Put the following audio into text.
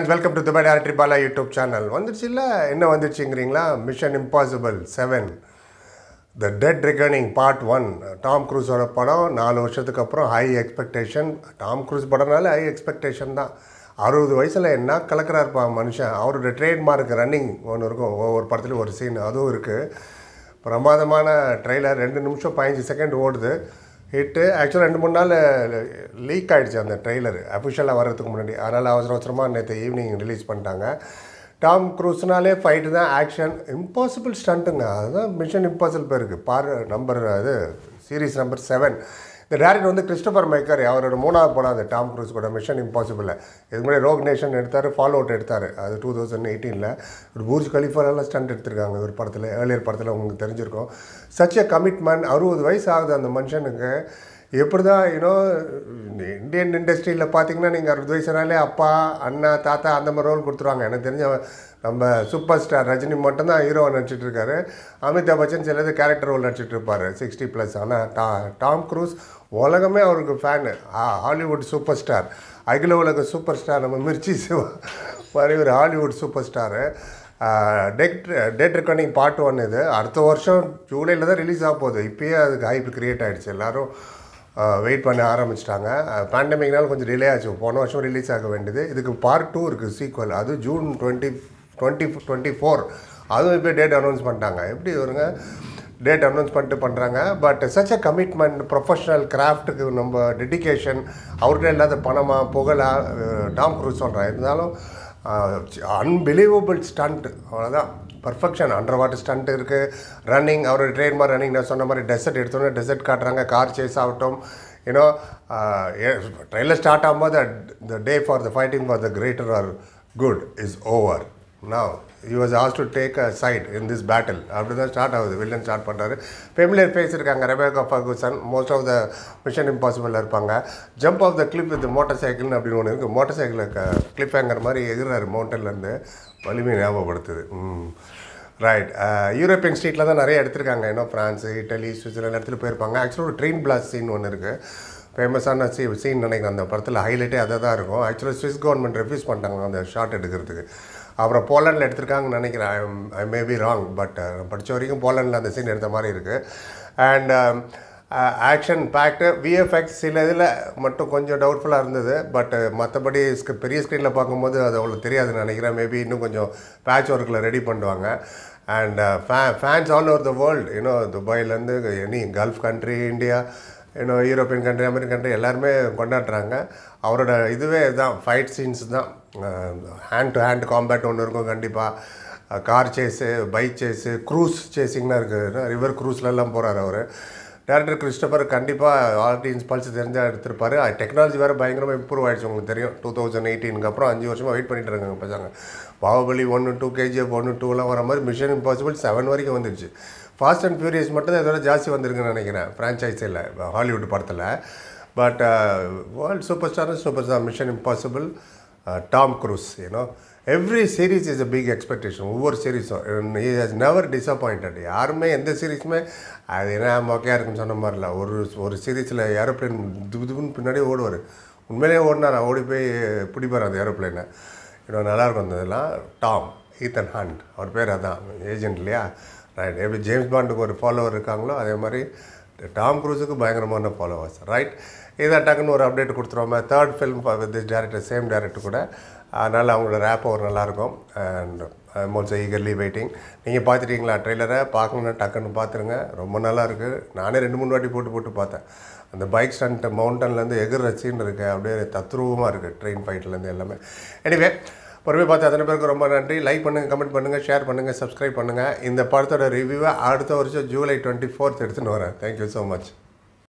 friends welcome to Dubai directory Bala YouTube channel வந்துருச்சு இல்லை என்ன வந்துருச்சுங்கிறீங்களா mission impossible seven the dead reckoning part one Tom க்ரூஸோட படம் நாலு வருஷத்துக்கு அப்புறம் ஹை எக்ஸ்பெக்டேஷன் டாம் க்ரூஸ் படம்னால ஹை எக்ஸ்பெக்டேஷன் தான் அறுபது வயசில் என்ன கலக்கிறாருப்பா மனுஷன் அவரோட ட்ரேட்மார்க் ரன்னிங் ஒன்று இருக்கும் ஒவ்வொரு படத்துலையும் ஒரு சீன் அதுவும் இருக்குது பிரமாதமான ட்ரெய்லர் ரெண்டு நிமிஷம் பதினஞ்சு செகண்ட் ஓடுது ஹிட்டு ஆக்சுவலாக ரெண்டு மூணு நாள் லீக் ஆகிடுச்சு அந்த ட்ரெய்லர் அஃபிஷியலாக வர்றதுக்கு முன்னாடி அதனால் அவசர அவசரமாக நேற்று ஈவினிங் ரிலீஸ் பண்ணிட்டாங்க டாம் க்ரூஸ்னாலே ஃபைட்டு தான் ஆக்ஷன் இம்பாசிபிள் ஸ்டண்ட்டுங்க அதுதான் மிஷன் இம்பாசிபிள் பேருக்கு பார் நம்பர் அது சீரீஸ் நம்பர் செவன் இந்த டேரக்டர் வந்து கிறிஸ்டபர் மேக்கர் அவரோட மூணாவது படம் அந்த டாம் க்ரூஸ் கூட மிஷன் இம்பாசிபிள் இதுக்கு முன்னாடி ரோக் நேஷன் எடுத்தார் ஃபாலோ அவுட் எடுத்தார் அது டூ தௌசண்ட் எயிட்டீனில் ஒரு பூர்ஜ் கலிஃபாலெல்லாம் ஸ்டண்ட் எடுத்திருக்காங்க ஒரு படத்தில் ஏர்லியர் படத்தில் உங்களுக்கு தெரிஞ்சிருக்கும் சச் எ கமிட்மெண்ட் அறுபது வயசு ஆகுது அந்த மனுஷனுக்கு எப்படி தான் யூனோ இந்தியன் இண்டஸ்ட்ரியில் பார்த்தீங்கன்னா நீங்கள் அறுபது வயசுனாலே அப்பா அண்ணா தாத்தா அந்த மாதிரி ரோல் கொடுத்துருவாங்க எனக்கு தெரிஞ்ச நம்ம சூப்பர் ஸ்டார் ரஜினி மட்டும்தான் ஹீரோவை நடிச்சிட்டு இருக்காரு அமிதாப் பச்சன் சிலது கேரக்டர் ரோல் நடிச்சிட்டு இருப்பார் சிக்ஸ்டி ப்ளஸ் ஆனால் டா டாம் க்ரூஸ் உலகமே அவருக்கு ஃபேனு ஹாலிவுட் சூப்பர் ஸ்டார் அகில உலக சூப்பர் ஸ்டார் நம்ம மிர்ச்சி சிவா மாதிரி ஒரு Hollywood super star dead dead recording part one இது அடுத்த வருஷம் ஜூலையில் தான் ரிலீஸ் ஆக போகுது இப்போயே அதுக்கு ஹைப் க்ரியேட் ஆகிடுச்சு எல்லோரும் வெயிட் பண்ண ஆரம்பிச்சிட்டாங்க பேண்டமிக்னால கொஞ்சம் டிலே ஆச்சு போன வருஷம் ரிலீஸ் ஆக வேண்டியது இதுக்கு பார்ட் டூ இருக்குது சீக்வல் அது June twenty twenty twenty four அதுவும் இப்போ டேட் அனௌன்ஸ் பண்ணிட்டாங்க எப்படி வருங்க டேட் அனௌன்ஸ் பண்ணிட்டு பண்ணுறாங்க but such a commitment professional கிராஃப்ட்டுக்கு நம்ம டெடிக்கேஷன் அவர்கிட்ட இல்லாத பணமாக புகழாக டாம் க்ரூஸ் சொல்கிறேன் இருந்தாலும் அன்பிலீவபிள் ஸ்டண்ட் அவ்வளோதான் பர்ஃபெக்ஷன் அண்டர் வாட்டர் ஸ்டண்ட் இருக்குது ரன்னிங் அவரோட ட்ரெயின்மார் ரன்னிங் நான் சொன்ன மாதிரி டெசர்ட் எடுத்தோன்னே டெசர்ட் காட்டுறாங்க கார் சேஸ் ஆகட்டும் யூனோ ட்ரெயிலில் ஸ்டார்ட் ஆகும்போது the day for the fighting for the greater or good is over now you was as to take a side in this battle அப்படி தான் ஸ்டார்ட் ஆகுது வில்லன் ஸ்டார்ட் பண்ணுறாரு familiar face இருக்காங்க Rebecca Ferguson most of the mission இம்பாசிபிளில் இருப்பாங்க jump off the cliff with மோட்டார் சைக்கிள்னு அப்படின்னு ஒன்று இருக்குது மோட்டார் சைக்கிளில் கிளிப் ஹேங்கர் மாதிரி எகிறாரு மவுண்டன்லேருந்து வலிமை ஞாபகப்படுத்துது ரைட் யூரோப்பியன் ஸ்ட்ரீட்டில் தான் நிறைய எடுத்திருக்காங்க இன்னும் ஃப்ரான்ஸு இட்டலி சுவிட்சர்லாந்து இடத்துல போயிருப்பாங்க ஆக்சுவலாக ஒரு ட்ரெயின் பிளாஸ்ட் சீன் ஒன்று இருக்குது ஃபேமஸான சீ சீன் நினைக்கிறேன் அந்த படத்தில் ஹைலைட்டே அதை தான் இருக்கும் ஆக்சுவலாக ஸ்விஸ் கவர்மெண்ட் ரெஃப்யூஸ் பண்ணிட்டாங்க அந்த ஷாட் எடுக்கிறதுக்கு அப்புறம் போலாண்டில் எடுத்திருக்காங்கன்னு நினைக்கிறேன் I may be wrong but படித்த வரைக்கும் போலாண்டில் அந்த சீன் எடுத்த மாதிரி இருக்குது அண்ட் ஆக்ஷன் பேக்டு விஎஃப்எக்ஸ் சில இதில் மட்டும் கொஞ்சம் டவுட்ஃபுல்லாக இருந்தது பட் மற்றபடி பெரிய ஸ்க்ரீனில் பார்க்கும்போது அது அவ்வளோ தெரியாதுன்னு நினைக்கிறேன் மேபி இன்னும் கொஞ்சம் பேட்ச் ஒர்க்கில் ரெடி பண்ணுவாங்க அண்ட் ஃபே fans all over the world you துபாயிலேருந்து எனி கல்ஃப் கண்ட்ரி இந்தியா இன்னும் யூரோப்பியன் கண்ட்ரி அமெரிக்கன் கண்ட்ரி எல்லாருமே கொண்டாடுறாங்க அவரோட இதுவே தான் ஃபைட் சீன்ஸ் தான் ஹேண்ட் டு ஹேண்ட் காம்பேட் ஒன்று இருக்கும் கண்டிப்பாக car chase bike chase Cruise சேஸிங்லாம் இருக்குது ரிவர் க்ரூஸ்லலாம் போகிறார் அவர் டேரக்டர் கிறிஸ்டபர் கண்டிப்பாக ஆர்டின்ஸ் பல்ஸ் தெரிஞ்சால் எடுத்திருப்பார் டெக்னாலஜி வேறு பயங்கரமாக இம்ப்ரூவ் ஆகிடுச்சு உங்களுக்கு தெரியும் டூ தௌசண்ட் எயிட்டீனுக்கு அப்புறம் அஞ்சு வருஷமாக வெயிட் பண்ணிட்டு இருக்காங்க பசங்க பாகுபலி ஒன்று டூ கேஜிஎஃப் ஒன்று டூலாம் வர மாதிரி மிஷன் இம்பாசிபிள் செவன் வரைக்கும் வந்துருச்சு ஃபாஸ்ட் அண்ட் ஃபியூரியஸ் மட்டும் தான் இதோட ஜாஸ்தி வந்திருக்குன்னு நினைக்கிறேன் ஃப்ரான்ச்சைஸில் ஹாலிவுட் படத்தில் but world super star super star Mission Impossible Tom Cruise you know every series is a big expectation ஒவ்வொரு சீரீஸும் ஹி ஹஸ் நெவர் டிசப்பாயிண்டட் யாருமே எந்த சீரீஸுமே அது என்ன மொக்கையாக இருக்குன்னு சொன்ன மாதிரில ஒரு ஒரு சீரீஸில் ஏரோப்ளைன் துபு துபுன்னு பின்னாடியே ஓடுவார் உண்மையிலேயே ஓடினார் ஓடி போய் பிடிப்பார் அந்த ஏரோப்ளைனை இன்னும் நல்லாயிருக்கும் அந்த இதெல்லாம் டாம் ஈத்தன் ஹண்ட் அவர் பேர் அதான் ஏஜென்ட் இல்லையா ரைட் எப்படி ஜேம்ஸ் பாண்டுக்கு ஒரு ஃபாலோவர் இருக்காங்களோ அதே மாதிரி டாம் க்ரூஸுக்கு பயங்கரமான ஃபாலோவர்ஸ் ரைட் இதை டக்குன்னு ஒரு அப்டேட் கொடுத்துருவோம் third film with this director same director கூட அதனால் அவங்களோட ரேப் ஒரு நல்லாயிருக்கும் and I'm also eagerly waiting நீங்கள் பார்த்துட்டீங்களா ட்ரெய்லரை பார்க்கணுன்னா டக்குன்னு பார்த்துருங்க ரொம்ப நல்லா இருக்குது நானே ரெண்டு மூணு வாட்டி போட்டு போட்டு பார்த்தேன் அந்த பைக் ஸ்டண்ட் மவுண்டன்லேருந்து எகிற சீன் இருக்குது அப்படியே தத்ரூபமாக இருக்குது ட்ரெயின் ஃபைட்லேருந்து எல்லாமே எனிவே பொறுமையை பார்த்து அத்தனை பேருக்கு ரொம்ப நன்றி லைக் பண்ணுங்கள் கமெண்ட் பண்ணுங்கள் ஷேர் பண்ணுங்கள் சப்ஸ்கிரைப் பண்ணுங்கள் இந்த படத்தோட ரிவ்யூவை அடுத்த வருஷம் ஜூலை டுவெண்ட்டி ஃபோர்த் எடுத்துன்னு வரேன் தேங்க்யூ ஸோ மச்